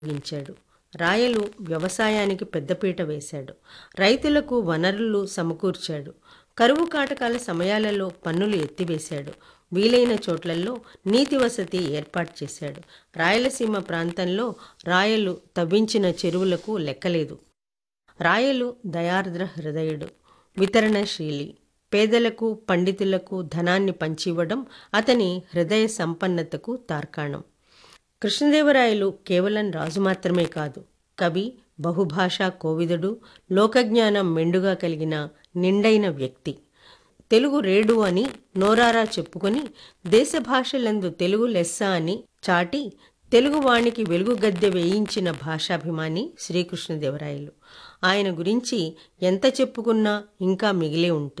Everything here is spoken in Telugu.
ఉపయోగించాడు రాయలు వ్యవసాయానికి పెద్దపీట వేశాడు రైతులకు వనరులు సమకూర్చాడు కరువు కాటకాల సమయాలలో పన్నులు ఎత్తివేశాడు వీలైన చోట్లలో నీటి వసతి ఏర్పాటు చేశాడు రాయలసీమ ప్రాంతంలో రాయలు తవ్వించిన చెరువులకు లెక్కలేదు రాయలు దయార్ద్ర హృదయుడు వితరణశీలి పేదలకు పండితులకు ధనాన్ని పంచివ్వడం అతని హృదయ సంపన్నతకు తార్కాణం కృష్ణదేవరాయలు కేవలం రాజు మాత్రమే కాదు కవి బహుభాషా కోవిదుడు లోకజ్ఞానం మెండుగా కలిగిన నిండైన వ్యక్తి తెలుగు రేడు అని నోరారా చెప్పుకొని దేశ భాషలందు తెలుగు లెస్స అని చాటి తెలుగువానికి వెలుగు గద్దె వేయించిన భాషాభిమాని శ్రీకృష్ణదేవరాయలు ఆయన గురించి ఎంత చెప్పుకున్నా ఇంకా మిగిలే ఉంటుంది